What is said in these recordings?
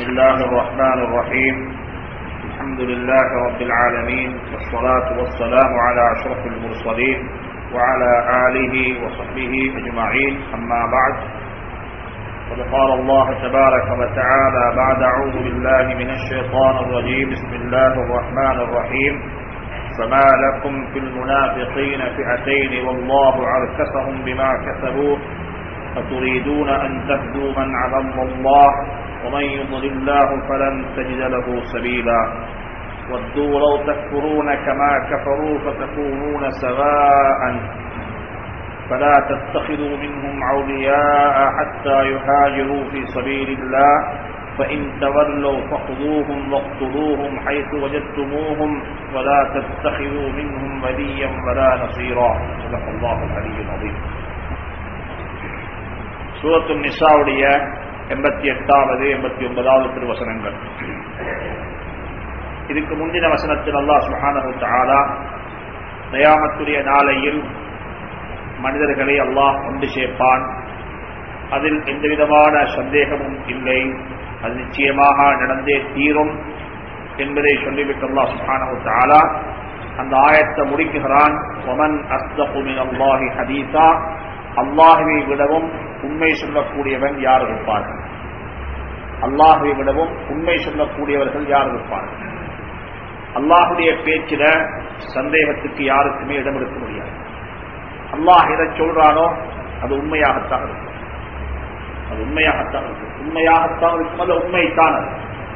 الله الرحمن الرحيم الحمد لله رب العالمين والصلاة والسلام على أشرف المرسلين وعلى آله وصحبه أجمعين أما بعد قد قال الله تبارك وتعالى بعد أعوذ بالله من الشيطان الرجيم بسم الله الرحمن الرحيم فما لكم في المنافقين فئتين والله عركسهم بما كسبوا أتريدون أن تهدوا من عظم الله ومن يضل الله فلن تجد له سبيلا ودوا لو تكفرون كما كفروا فتكونون سواء فلا تتخذوا منهم أولياء حتى يهاجروا في سبيل الله فإن تولوا فخذوهم واقتلوهم حيث وجدتموهم ولا تتخذوا منهم وليا ولا نصيرا صدق الله العلي العظيم சூரத்து நிசாவுடைய எண்பத்தி எட்டாவது எண்பத்தி ஒன்பதாவது திருவசனங்கள் இதுக்கு முந்தின வசனத்தில் அல்லாஹ் சுஹானு தாலா தயாமத்துடைய நாளையில் மனிதர்களை அல்லாஹ் கொண்டு சேர்ப்பான் அதில் எந்தவிதமான சந்தேகமும் இல்லை அது நிச்சயமாக நடந்தே தீரும் என்பதை சொல்லிவிட்டு அல்லாஹ் சுஹானு தாலா அந்த ஆயத்தை முடிக்குகிறான் ஒமன் அஸ்தகுமின் அல்லாஹி ஹதீசா அல்லாஹுவை விடவும் உண்மை சொல்லக்கூடியவன் யார் இருப்பார்கள் அல்லாஹுவை விடவும் உண்மை சொல்லக்கூடியவர்கள் யார் இருப்பார்கள் அல்லாஹுடைய பேச்சில சந்தேகத்துக்கு யாருக்குமே இடம் எடுக்க முடியாது அல்லாஹ் எதை சொல்றானோ அது உண்மையாகத்தான் இருக்கும் அது உண்மையாகத்தான் இருக்கும் உண்மையாகத்தான் இருக்கும் அது உண்மைத்தான் அது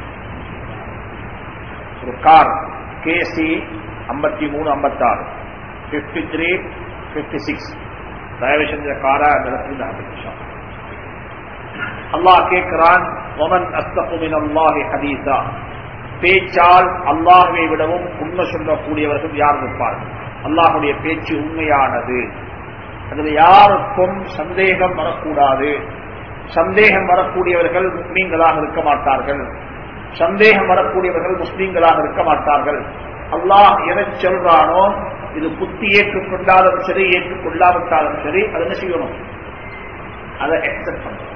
ஒரு கார் கேசி ஐம்பத்தி மூணு ஐம்பத்தாறு பிப்டி த்ரீ பிப்டி சிக்ஸ் தயவு செஞ்ச காரா அந்த இடத்துல ஆரம்பிச்சான் அல்லாஹ் கேட்கிறான் ஒமன் அஸ்தகுமின் அல்லாஹி ஹதீசா பேச்சால் அல்லாஹுவை விடவும் உண்மை சொல்லக்கூடியவர்கள் யார் இருப்பார்கள் அல்லாஹுடைய பேச்சு உண்மையானது அதில் யாருக்கும் சந்தேகம் வரக்கூடாது சந்தேகம் வரக்கூடியவர்கள் முஸ்லீம்களாக இருக்க மாட்டார்கள் சந்தேகம் வரக்கூடியவர்கள் முஸ்லீம்களாக இருக்க மாட்டார்கள் அல்லாஹ் எதை சொல்றானோ இது புத்தி ஏற்றுக்கொண்டாலும் சரி ஏற்றுக்கொள்ளாவிட்டாலும் சரி அதை என்ன செய்யணும் அதை அக்செப்ட் பண்ணணும்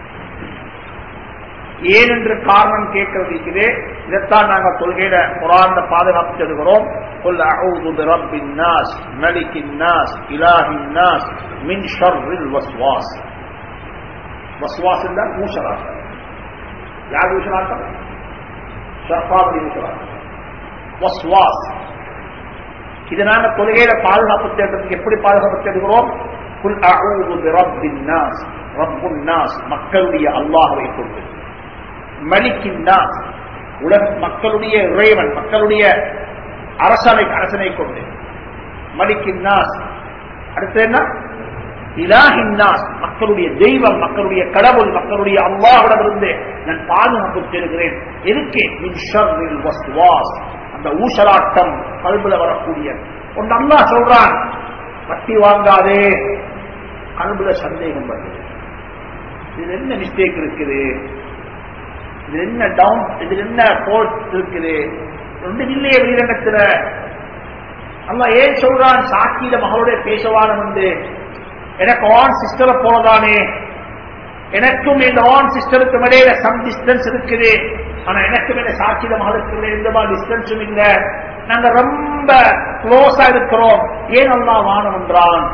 ஏன் என்று காரணம் கேட்கறது இருக்குது இதைத்தான் நாங்கள் தொல்கையில குரான் பாதுகாப்பு தருகிறோம் قل أعوذ برب الناس ملك الناس إله الناس من شر الوسواس وسواس الله மூசலாட்டம் யார் மூசலாட்டம் ஷர்பாபுரி மூசலாட்டம் வஸ்வாஸ் இது நாங்க தொழுகையில பாதுகாப்பு தேடுறதுக்கு எப்படி பாதுகாப்பு தேடுகிறோம் குல் அஊது பிரப்பின் நாஸ் ரப்புன் நாஸ் மக்களுடைய அல்லாஹ்வை கொண்டு மலிக்கின் நாஸ் உலக மக்களுடைய இறைவன் மக்களுடைய அரசனை அரசனை கொண்டு மலிக்கின் நாஸ் அடுத்து என்ன இலாஹின் நாஸ் மக்களுடைய தெய்வம் மக்களுடைய கடவுள் மக்களுடைய அல்லாஹ்விடமிருந்து நான் பாதுகாப்பு தேடுகிறேன் எதுக்கு மின் ஷர்ரில் வஸ்வாஸ் அந்த ஊசலாட்டம் கல்புல வரக்கூடிய ஒன்று அல்லா சொல்றான் வட்டி வாங்காதே கல்புல சந்தேகம் வருது இதுல என்ன மிஸ்டேக் இருக்குது இதுல என்ன டவுன் இதுல என்ன போல்ட் இருக்குது ஒன்று இல்லையே வெளிரங்கத்துல அல்ல ஏன் சொல்றான் சாக்கியில மகளுடைய பேசவான வந்து எனக்கு ஆன் சிஸ்டரை போலதானே எனக்கும் இந்த ஆன் சிஸ்டருக்கும் இடையில சம் டிஸ்டன்ஸ் இருக்குது ஆனா எனக்கும் இந்த சாட்சித மகளுக்கு எந்த மாதிரி டிஸ்டன்ஸும் இல்ல நாங்க ரொம்ப க்ளோஸா இருக்கிறோம் ஏன் அல்லா வானம் என்றான்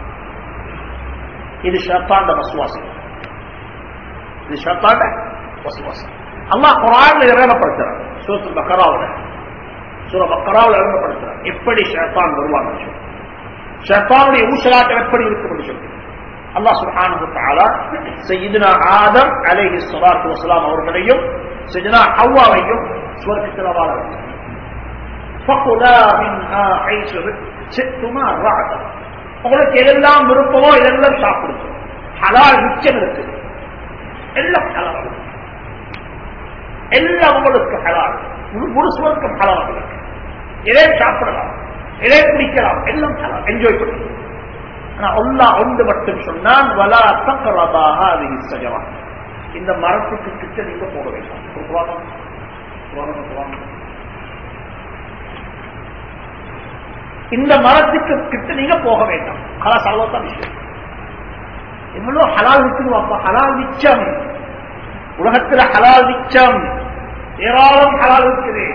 இது ஷத்தாண்ட வசுவாசம் இது ஷத்தாண்ட வசுவாசம் அல்லா குரான்ல இறங்கப்படுத்துறான் சூரத்து பக்கராவில் சூர பக்கராவில் இறங்கப்படுத்துறான் எப்படி ஷத்தான் வருவான்னு சொல்லி ஷத்தானுடைய ஊசலாட்டம் எப்படி இருக்கும் சொல்லி அல்லா சுஹானு தாலா சையீதுனா ஆதம் அலைஹி ஸலாத்து வஸலாம் அவர்களையும் சையீதுனா ஹவ்வாவையும் சுவர்க்கத்தில் வாழ வைத்தார் ஃபகுலா மின்ஹா ஹைஸு சித்துமா ரஅதா உங்களுக்கு எதெல்லாம் விருப்பமோ இதெல்லாம் சாப்பிடுங்க ஹலால் மிச்சம் இருக்கு எல்லாம் ஹலால் எல்லாம் உங்களுக்கு ஹலால் முழு சுவர்க்கம் ஹலால் இருக்கு இதை சாப்பிடலாம் இதை குடிக்கலாம் எல்லாம் ஹலால் என்ஜாய் பண்ணுங்க ஆனா அல்லா ஒன்று மட்டும் சொன்னான் வலா தக்கரபாக அது சஜவா இந்த மரத்துக்கு கிட்ட நீங்க போக வேண்டாம் இந்த மரத்துக்கு கிட்ட நீங்க போக வேண்டாம் ஹலா சர்வத்தான் விஷயம் எவ்வளவு ஹலால் விற்கணும் அப்ப ஹலால் மிச்சம் உலகத்துல ஹலால் மிச்சம் ஏராளம் ஹலால் இருக்குது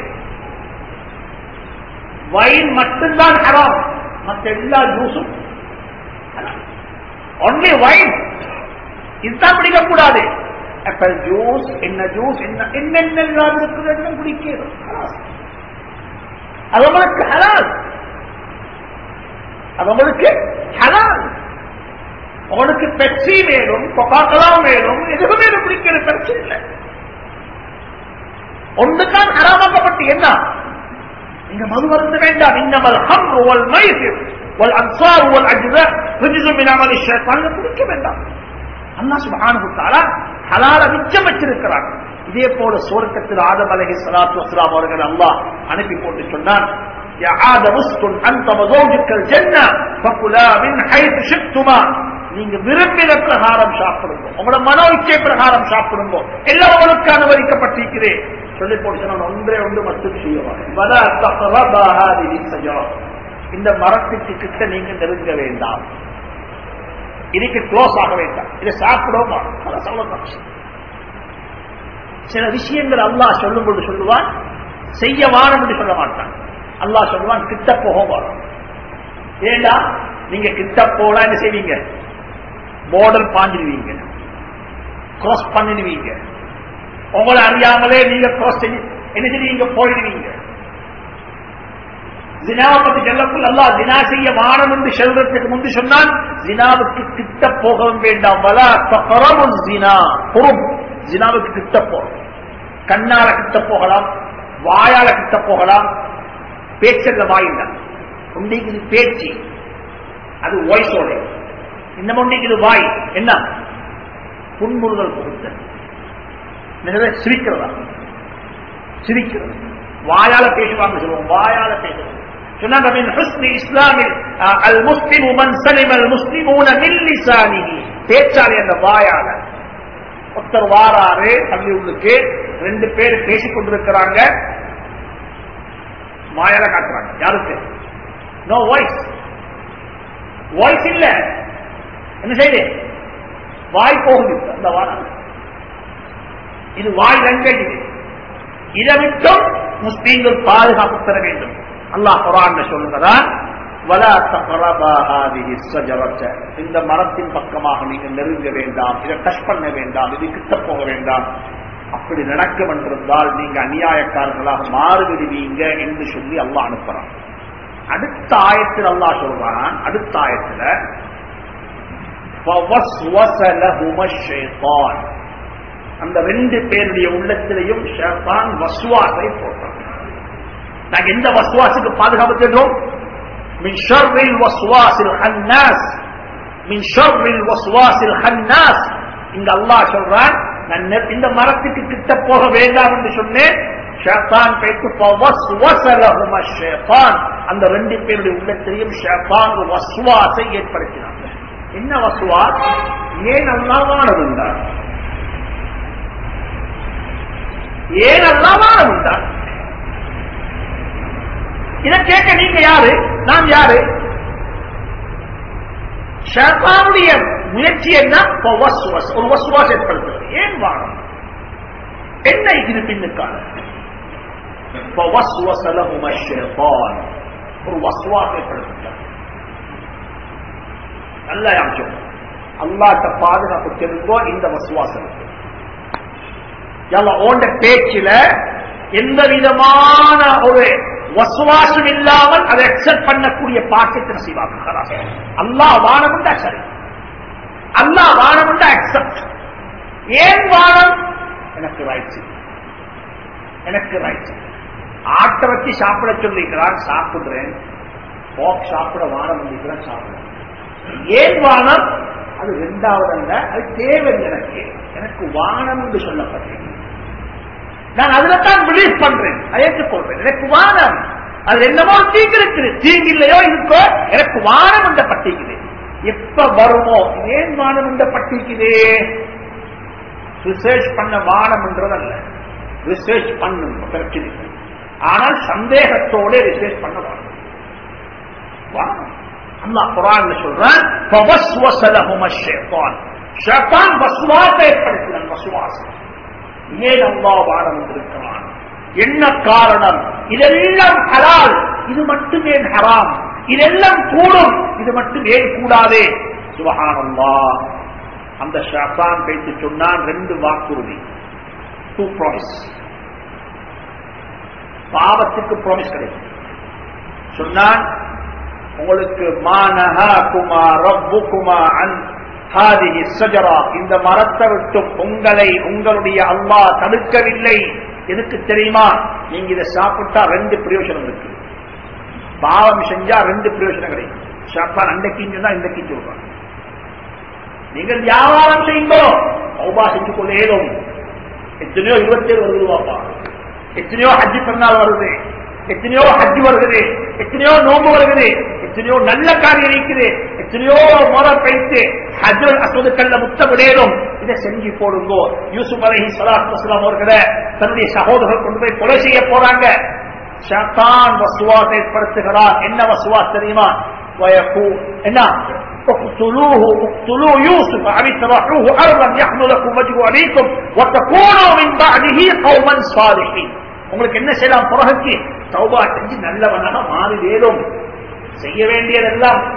வைன் மட்டும்தான் ஹராம் மற்ற எல்லா ஜூஸும் ஒன்லி வைன் இதுதான் பிடிக்கக்கூடாது ஆப்பிள் ஜூஸ் என்ன ஜூஸ் என்ன என்னென்னலாம் இருக்குது குடிக்கிறோம் அது உங்களுக்கு ஹலால் அது உங்களுக்கு ஹலால் உங்களுக்கு பெப்சி மேலும் கொக்காக்கலா மேலும் எதுவும் மேலும் பிடிக்கிற பிரச்சனை இல்லை ஒன்றுதான் ஹராமாக்கப்பட்டு என்ன நீங்க மது மருந்து வேண்டாம் இன்னமல் ஹம் வல் மைசிர் வல் அன்சார் வல் அஜ்ஸா ரிஜ்ஸு மின் அமலி ஷைத்தான் குடிக்க வேண்டாம் அல்லாஹ் சுப்ஹானஹு தஆலா ஹலால மிச்சம் வச்சிருக்கிறான் இதே போல சுவர்க்கத்தில் ஆதம் அலைஹி ஸலாத்து வஸலாம் அவர்கள் அல்லாஹ் அனுப்பி போட்டு சொன்னான் يا آدم اسكن أنت وزوجك الجنة فكلا من حيث شئتما நீங்க விரும்பின பிரகாரம் சாப்பிடுங்க உங்களோட மனோ இச்சை பிரகாரம் சாப்பிடுங்க எல்லாம் உங்களுக்கு அனுமதிக்கப்பட்டிருக்கிறேன் சொல்லி போட்டு சொன்ன ஒன்றே ஒன்று மட்டும் செய்யலாம் இந்த மரத்துக்கு கிட்ட நீங்க நெருங்க வேண்டாம் இதுக்கு க்ளோஸ் ஆக வேண்டாம் இதை சாப்பிடவும் அவ்வளவுதான் சில விஷயங்கள் அல்லாஹ் சொல்லும் பொழுது சொல்லுவான் செய்ய வாரம் என்று சொல்ல மாட்டான் அல்லாஹ் சொல்லுவான் கிட்ட போக வரும் ஏண்டா நீங்க கிட்ட போல என்ன செய்வீங்க பார்டர் பாஞ்சிடுவீங்க கிராஸ் பண்ணிடுவீங்க உங்களை அறியாமலே நீங்க கிராஸ் செய்ய என்ன செய்வீங்க போயிடுவீங்க ஜினாவை பத்தி சொல்லக்குள் அல்லா ஜினா செய்ய வானம் என்று செல்றதுக்கு முன்பு சொன்னான் ஜினாவுக்கு கிட்ட போக வேண்டாம் வலா தகரமுல் ஜினா பொறும் ஜினாவுக்கு கிட்ட போகும் கண்ணால கிட்ட போகலாம் வாயால கிட்ட போகலாம் பேச்சல்ல வாயில்ல உண்டைக்கு இது பேச்சு அது வாய்ஸோட இந்த உண்டைக்கு இது வாய் என்ன புன்முறுதல் புகுத்தல் சிரிக்கிறதா சிரிக்கிறது வாயால பேசுவாங்க சொல்லுவோம் வாயால பேசுவோம் சொன்னாங்க من حسن اسلام المسلم من سلم المسلمون من لسانه பேச்சாலே அந்த வாயால ஒருத்தர் வாராரு பள்ளி உள்ளுக்கு ரெண்டு பேர் பேசிக் கொண்டிருக்கிறாங்க வாயால காட்டுறாங்க யாருக்கு நோ வாய்ஸ் வாய்ஸ் இல்ல என்ன செய்யுது வாய் போகுது அந்த வாரம் இது வாய் லாங்குவேஜ் இது இதை விட்டும் முஸ்லீம்கள் பாதுகாப்பு பெற வேண்டும் அல்லாஹ் குரான் சொல்லுகிறான் இந்த மரத்தின் பக்கமாக நீங்கள் நெருங்க வேண்டாம் இதை டச் பண்ண வேண்டாம் இது கிட்ட போக வேண்டாம் அப்படி நடக்கும் என்றிருந்தால் நீங்க அநியாயக்காரர்களாக மாறுவிடுவீங்க என்று சொல்லி அல்லாஹ் அனுப்புறான் அடுத்த ஆயத்தில் அல்லாஹ் சொல்றான் அடுத்த ஆயத்தில் அந்த ரெண்டு பேருடைய உள்ளத்திலையும் ஷேத்தான் வசுவாசை போட்டான் நாங்க எந்த வசுவாசுக்கு பாதுகாப்பு தேடுறோம் மின் ஷர்ரில் வசுவாசில் ஹன்னாஸ் மின் ஷர்ரில் வசுவாசில் ஹன்னாஸ் இங்க அல்லாஹ் சொல்றான் நான் இந்த மரத்துக்கு கிட்ட போக வேண்டாம் என்று சொன்னேன் ஷேத்தான் பேச்சு ஷேத்தான் அந்த ரெண்டு பேருடைய உள்ளத்திலையும் ஷேத்தான் வசுவாசை ஏற்படுத்தினாங்க என்ன வசுவாஸ் ஏன் அல்லாவானது உண்டான் ஏன் அல்லாவானது உண்டான் இதை கேட்க நீங்க யாரு நான் யாரு ஷேத்தானுடைய முயற்சி என்ன ஒரு வசுவாஸ் ஏற்படுத்துறது ஏன் வாழும் என்ன இது பின்னுக்கான ஒரு வசுவாஸ் ஏற்படுத்துகிறார் நல்ல அம்சம் அல்லாட்ட பாதுகாப்பு தெரிந்தோ இந்த வசுவாசம் ஓண்ட பேச்சில எந்த விதமான ஒரு வசுவாசம் இல்லாமல் அதை அக்செப்ட் பண்ணக்கூடிய பாக்கியத்தை செய்வாங்க அல்லாஹ் வானம் உண்டா சரி அல்லாஹ் வானம் உண்டா அக்செப்ட் ஏன் வானம் எனக்கு ரைட்ஸ் எனக்கு ரைட்ஸ் ஆட்டை வச்சு சாப்பிட சொல்லிக்கிறான் சாப்பிடுறேன் போக் சாப்பிட வானம் பண்ணிக்கிறான் சாப்பிடுறேன் ஏன் வானம் அது ரெண்டாவது அல்ல அது தேவை எனக்கு எனக்கு வானம் என்று சொல்லப்பட்டது நான் அதுல தான் பிலீவ் பண்றேன் அதை ஏற்றுக்கொள்றேன் எனக்கு வானம் அது என்னமோ தீங்கு இருக்குது தீங்கு இல்லையோ இருக்கோ எனக்கு வானம் என்ற பட்டிக்குது எப்ப வருமோ ஏன் வானம் என்ற பட்டிக்குது ரிசர்ச் பண்ண வானம் என்றதல்ல ரிசர்ச் பண்ணும் பிரச்சனை ஆனால் சந்தேகத்தோட ரிசர்ச் பண்ண வானம் வானம் அல்லாஹ் குரான் சொல்றான் வசுவாசத்தை ஏற்படுத்தினான் வசுவாசம் ஏன் அல்லா வாழ வந்திருக்கிறான் என்ன காரணம் இதெல்லாம் ஹலால் இது மட்டும் ஏன் ஹராம் இதெல்லாம் கூடும் இது மட்டும் ஏன் கூடாதே சுபஹானல்லா அந்த ஷாத்தான் பேச்சு சொன்னான் ரெண்டு வாக்குறுதி டூ ப்ராமிஸ் பாவத்துக்கு ப்ராமிஸ் கிடைக்கும் சொன்னான் உங்களுக்கு மானஹா குமா ரப்பு குமா அன் ஹாதிஹி ஷஜரா இந்த மரத்தை விட்டு உங்களை உங்களுடைய அல்லாஹ் தடுக்கவில்லை எதுக்கு தெரியுமா நீங்க இதை சாப்பிட்டா ரெண்டு பிரயோஜனம் இருக்கு பாவம் செஞ்சா ரெண்டு பிரயோஜனம் கிடைக்கும் ஷாப்பான் அன்றைக்கு சொன்னா இன்றைக்கு சொல்றான் நீங்கள் வியாபாரம் செய்யுங்களோ சௌபா செஞ்சு கொள்ள ஏதும் எத்தனையோ இருபத்தேழு வருது வாப்பா எத்தனையோ ஹஜ்ஜி பெருநாள் வருது எத்தனையோ ஹஜ் வருகிறது எத்தனையோ நோம்பு வருகிறது எத்தனையோ நல்ல காரியம் இருக்குது எத்தனையோ முறை பைத்து ஹஜ்ரல் அசோதுக்கல்ல முத்தமிடேனும் இதை செஞ்சு போடுங்கோ யூசுப் அலஹி சலாத் வஸ்லாம் அவர்களை தன்னுடைய சகோதரர்கள் கொண்டு போய் கொலை செய்ய போறாங்க ஷாத்தான் வசுவாஸ் ஏற்படுத்துகிறார் என்ன வசுவாஸ் தெரியுமா ويقول என்ன اقتلوه اقتلوا يوسف او اطرحوه ارضا يحل لكم وجه ابيكم وتكونوا من بعده قوما صالحين உங்களுக்கு என்ன செய்யலாம் பிறகுக்கு தௌபா செஞ்சு நல்லவனாக மாறி வேணும் செய்ய வேண்டியதெல்லாம்